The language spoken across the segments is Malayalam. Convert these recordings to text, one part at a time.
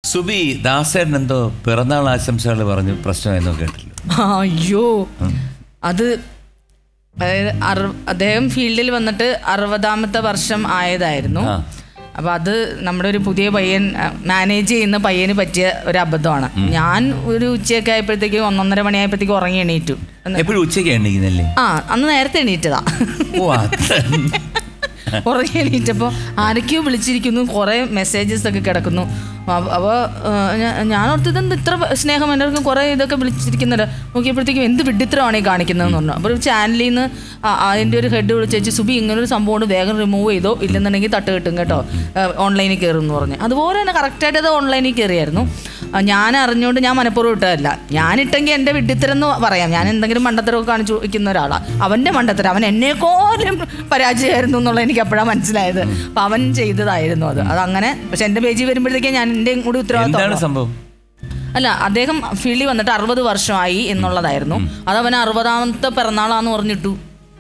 സുബി ദാസേട്ടൻ എന്തോ പിറന്നാൾ ആശംസകൾ പറഞ്ഞു പ്രശ്നമായെന്നോ കേട്ടില്ല അയ്യോ അത് അതായത് അറു- അദ്ദേഹം ഫീൽഡിൽ വന്നിട്ട് അറുപതാമത്തെ വർഷം ആയതായിരുന്നു ആ. അപ്പൊ അത് നമ്മുടെ ഒരു പുതിയ പയ്യൻ മാനേജ് ചെയ്യുന്ന പയ്യന് പറ്റിയ ഒരു അബദ്ധമാണ് ഞാൻ ഒരു ഉച്ചയൊക്കെ ആയപ്പോഴത്തേക്ക് ഒന്നൊന്നര മണിയായപ്പോഴത്തേക്ക് ഉറങ്ങി എണീറ്റു എപ്പോഴും ഉച്ചയ്ക്ക് എണീക്കുന്നല്ലേ ആ അന്ന് നേരത്തെ എണീറ്റതാ ഓ അത്ര ഉറങ്ങി എണീറ്റപ്പോൾ ആരൊക്കെയോ വിളിച്ചിരിക്കുന്നു കുറേ മെസ്സേജസ് ഒക്കെ കിടക്കുന്നു അപ്പോൾ ഞാൻ ഓർത്ത് ഇതെന്ത് ഇത്ര സ്നേഹം എൻ്റെ അടുത്ത് കുറേ ഇതൊക്കെ വിളിച്ചിരിക്കുന്നുണ്ട് നോക്കിയപ്പോഴത്തേക്കും എന്ത് വിഡിത്രമാണ് ഈ കാണിക്കുന്നതെന്ന് പറഞ്ഞു അപ്പോൾ ഒരു ചാനലിൽ നിന്ന് അതിൻ്റെ ഒരു ഹെഡ് വിളിച്ചേച്ച് സുബി ഇങ്ങനൊരു സംഭവം വേഗം റിമൂവ് ചെയ്തോ ഇല്ലെന്നുണ്ടെങ്കിൽ തട്ട് കിട്ടും കേട്ടോ ഓൺലൈനിൽ കയറും എന്ന് പറഞ്ഞു അതുപോലെ തന്നെ കറക്റ്റായിട്ട് അത് ഓൺലൈനിൽ കയറിയായിരുന്നു ആ, ഞാൻ അറിഞ്ഞുകൊണ്ട് ഞാൻ മനഃപൂർവ്വം ഇട്ടതല്ല ഞാനിട്ടെങ്കിൽ എൻ്റെ വിഡിത്തരം എന്ന് പറയാം ഞാൻ എന്തെങ്കിലും മണ്ടത്തരമൊക്കെ കാണിച്ചു വയ്ക്കുന്ന ഒരാളാണ് അവൻ്റെ മണ്ടത്തരം അവൻ എന്നെക്കോലും പരാജയമായിരുന്നു എന്നുള്ളത് എനിക്ക് അപ്പോഴാണ് മനസ്സിലായത് അപ്പം അവൻ ചെയ്തതായിരുന്നു അത് അതങ്ങനെ പക്ഷെ എൻ്റെ പേജിൽ വരുമ്പോഴത്തേക്കും ഞാൻ എൻ്റെ കൂടി എന്താണ് ഉത്തരവാദിത്വം സംഭവം അല്ല അദ്ദേഹം ഫീൽഡിൽ വന്നിട്ട് അറുപത് വർഷമായി എന്നുള്ളതായിരുന്നു അത് അവൻ അറുപതാമത്തെ പിറന്നാളാന്ന് പറഞ്ഞിട്ടു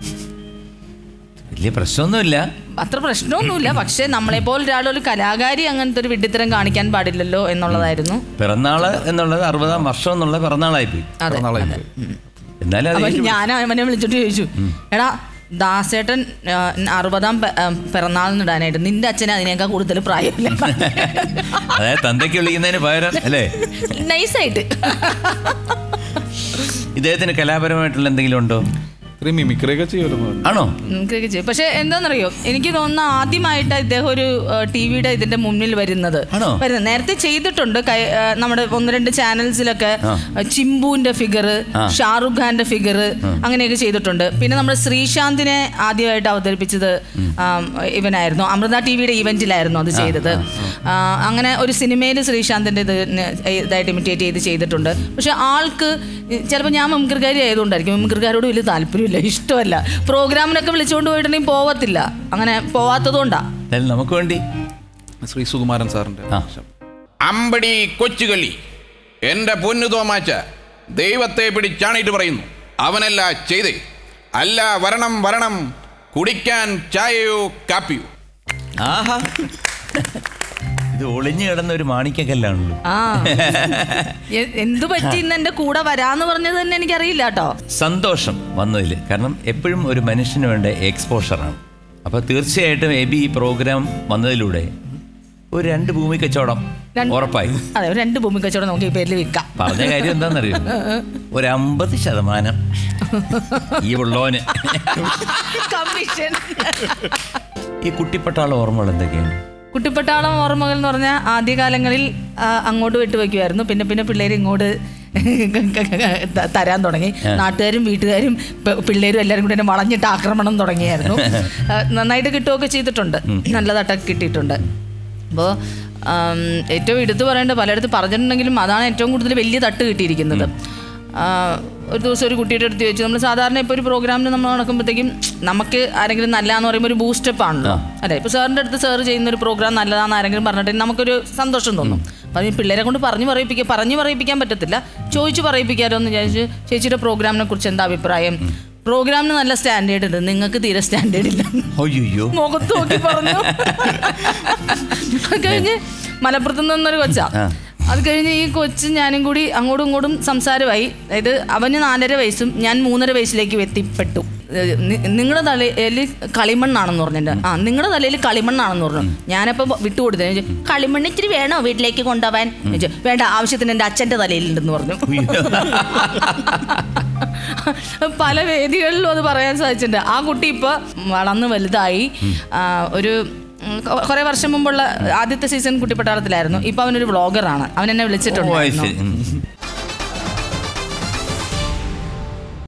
വലിയ പ്രശ്നമൊന്നുമില്ല അത്ര പ്രശ്നമൊന്നുമില്ല പക്ഷെ നമ്മളെ പോലെ ഒരാളൊരു കലാകാരി അങ്ങനത്തെ ഒരു വിഡ്ഢിത്തരം കാണിക്കാൻ പാടില്ലല്ലോ എന്നുള്ളതായിരുന്നു പിറന്നാള് എന്നുള്ളത് അറുപതാം വർഷം എന്നുള്ള പിറന്നാളായി പോയി അതെ നാളായി എന്നാലും അത് അപ്പൊ ഞാൻ അവനെ വിളിച്ചിട്ട് ചോദിച്ചു എടാ ദാസേട്ടൻ ആ, അറുപതാം പെ- ആ, പിറന്നാളിന് ഇടാനായിട്ട് നിന്റെ അച്ഛന് അതിനേക്കാൾ കൂടുതൽ പ്രായമില്ല അതായത് തന്തയ്ക്ക് വിളിക്കുന്നതിന് പകരം അല്ലേ നൈസായിട്ട് ഇദ്ദേഹത്തിന് കലാപരമായിട്ടുള്ള എന്തെങ്കിലും ഉണ്ടോ ഇത്രയും മിമിക്രി ഒക്കെ ചെയ്യുമല്ലോ ആണോ നമുക്കൊക്കെ ചെയ്യും പക്ഷെ എന്താണെന്നറിയോ എനിക്ക് തോന്നുന്ന ആദ്യമായിട്ട് ഇദ്ദേഹം ഒരു ടി വിയുടെ ഇതിന്റെ മുന്നിൽ വരുന്നത് ആണോ? വരുന്നത് നേരത്തെ ചെയ്തിട്ടുണ്ട് കൈ- ആ, നമ്മുടെ ഒന്ന് രണ്ട് ചാനൽസിലൊക്കെ ചിമ്പുവിന്റെ ഫിഗർ ഷാറുഖ് ഖാന്റെ ഫിഗർ അങ്ങനെയൊക്കെ ചെയ്തിട്ടുണ്ട് പിന്നെ നമ്മുടെ ശ്രീശാന്തിനെ ആദ്യമായിട്ട് അവതരിപ്പിച്ചത് ആം, ഇവനായിരുന്നു അമൃത ടി വിയുടെ ഇവന്റിലായിരുന്നു അത് ചെയ്തത് ആ, അങ്ങനെ ഒരു സിനിമയിൽ ശ്രീശാന്തിന്റെ ഇത് ന് ഇതായിട്ട് ഇമിറ്റേറ്റ് ചെയ്ത് ചെയ്തിട്ടുണ്ട് പക്ഷെ ആൾക്ക് ചിലപ്പോൾ ഞാൻ മിമിക്രിക്കാരി ആയതുകൊണ്ടായിരിക്കും മിമിക്രിക്കാരോട് വലിയ താല്പര്യമില്ല ഇഷ്ടമല്ല പ്രോഗ്രാമിനൊക്കെ വിളിച്ചുകൊണ്ട് പോയിട്ടുണ്ടെങ്കിൽ പോവത്തില്ല അങ്ങനെ പോവാത്തതുകൊണ്ടാ എന്തായാലും നമുക്ക് വേണ്ടി ശ്രീ സുകുമാരൻ സാറിന്റെ ആ. അമ്പടി കൊച്ചുകളി എന്റെ പൊന്നു തോമാച്ച ദൈവത്തെ പിടിച്ചാണിട്ട് പറയുന്നു അവനല്ല ചെയ്തേ അല്ല വരണം വരണം കുടിക്കാൻ ചായയോ കാപ്പിയോ ആഹാ ഇത് ഒളിഞ്ഞു കിടന്ന ഒരു മാണിക്കക്കല്ലാണല്ലോ ആ എ- എന്തു പറ്റി ഇന്ന് എന്റെ കൂടെ വരാന്ന് പറഞ്ഞത് തന്നെ എനിക്കറിയില്ല കേട്ടോ സന്തോഷം വന്നതിൽ കാരണം എപ്പോഴും ഒരു മനുഷ്യന് വേണ്ട എക്സ്പോഷറാണ് അപ്പോൾ തീർച്ചയായിട്ടും എബി ഈ പ്രോഗ്രാം വന്നതിലൂടെ ഒരു രണ്ട് ഭൂമി കച്ചവടം രണ്ട്- ഉറപ്പായി അതെ ഒരു രണ്ട് ഭൂമി കച്ചവടം നമുക്ക് ഈ പേരിൽ വിൽക്കാം പറഞ്ഞ കാര്യം എന്താണെന്നറിയോ ഒരു അമ്പത് ശതമാനം ഈ ഉള്ളോന് കമ്മീഷൻ ഈ കുട്ടിപ്പട്ടാള ഓർമ്മകൾ എന്തൊക്കെയാണ് കുട്ടിപ്പട്ടാളം ഓർമ്മകൾ എന്ന് പറഞ്ഞാൽ ആദ്യകാലങ്ങളിൽ ആ, അങ്ങോട്ട് വിട്ടുവെക്കുമായിരുന്നു പിന്നെ പിന്നെ പിള്ളേർ ഇങ്ങോട്ട് ത- തരാൻ തുടങ്ങി നാട്ടുകാരും വീട്ടുകാരും പ- പിള്ളേരും എല്ലാവരും കൂടി എന്നെ വളഞ്ഞിട്ട് ആക്രമണം തുടങ്ങിയായിരുന്നു ആ, നന്നായിട്ട് കിട്ടുകയൊക്കെ ചെയ്തിട്ടുണ്ട് നല്ലതായിട്ടൊക്കെ കിട്ടിയിട്ടുണ്ട് അപ്പോൾ ഏറ്റവും എടുത്തു പറയേണ്ട പലയിടത്ത് പറഞ്ഞിട്ടുണ്ടെങ്കിലും അതാണ് ഏറ്റവും കൂടുതൽ വലിയ തട്ട് കിട്ടിയിരിക്കുന്നത് ആ, ഒരു ദിവസം ഒരു കുട്ടിയുടെ അടുത്ത് ചോദിച്ചു നമ്മൾ സാധാരണ ഇപ്പോൾ ഒരു പ്രോഗ്രാമിന് നമ്മൾ നടക്കുമ്പോഴത്തേക്കും നമുക്ക് ആരെങ്കിലും നല്ലതാന്ന് പറയുമ്പോൾ ഒരു ബൂസ്റ്റപ്പ് ആണല്ലോ അതെ ഇപ്പോൾ സാറിൻ്റെ അടുത്ത് സാർ ചെയ്യുന്ന ഒരു പ്രോഗ്രാം നല്ലതാന്ന് ആരെങ്കിലും പറഞ്ഞിട്ടുണ്ടെങ്കിൽ നമുക്കൊരു സന്തോഷം തോന്നും അപ്പം ഈ പിള്ളേരെ കൊണ്ട് പറഞ്ഞു പറയിപ്പിക്കുക പറഞ്ഞു പറയിപ്പിക്കാൻ പറ്റത്തില്ല ചോദിച്ചു പറയിപ്പിക്കാമല്ലോ എന്ന് വിചാരിച്ച് ചേച്ചിയുടെ പ്രോഗ്രാമിനെ കുറിച്ച് എന്താ അഭിപ്രായം പ്രോഗ്രാമിന് നല്ല സ്റ്റാൻഡേർഡ് ഉണ്ട് നിങ്ങൾക്ക് തീരെ സ്റ്റാൻഡേർഡ് ഇല്ല അയ്യോ മുഖത്ത് നോക്കി പറഞ്ഞു അത് കഴിഞ്ഞ് മലപ്പുറത്ത് നിന്നൊരു കൊച്ചാ ആ. അത് കഴിഞ്ഞ് ഈ കൊച്ച് ഞാനും കൂടി അങ്ങോട്ടും ഇങ്ങോട്ടും സംസാരമായി അതായത് അവന് നാലര വയസ്സും ഞാൻ മൂന്നര വയസ്സിലേക്ക് എത്തിപ്പെട്ടു നിങ്ങളുടെ തലയിൽ കളിമണ്ണാണെന്ന് പറഞ്ഞിട്ട് ആ നിങ്ങളുടെ തലയിൽ കളിമണ്ണാണെന്ന് പറഞ്ഞു ഞാനപ്പോൾ വിട്ടുകൊടുത്തു കളിമണ്ണ് ഇച്ചിരി വേണോ വീട്ടിലേക്ക് കൊണ്ടുപോവാൻ ചോദിച്ചു, വേണ്ട ആവശ്യത്തിന് എൻ്റെ അച്ഛൻ്റെ തലയിലുണ്ടെന്ന് പറഞ്ഞു പല വേദികളിലും അത് പറയാൻ സാധിച്ചിട്ടുണ്ട് ആ കുട്ടി ഇപ്പോൾ വളർന്ന് വലുതായി ആ, ഒരു ഉം, കൊ- കുറേ വർഷം മുമ്പുള്ള ആദ്യത്തെ സീസൺ കുട്ടിപ്പട്ടാളത്തിലായിരുന്നു ഇപ്പൊ അവനൊരു വ്ളോഗറാണ് അവൻ എന്നെ ഓ, അത് വിളിച്ചിട്ടുണ്ടായിരുന്നു ശരി. ഉം.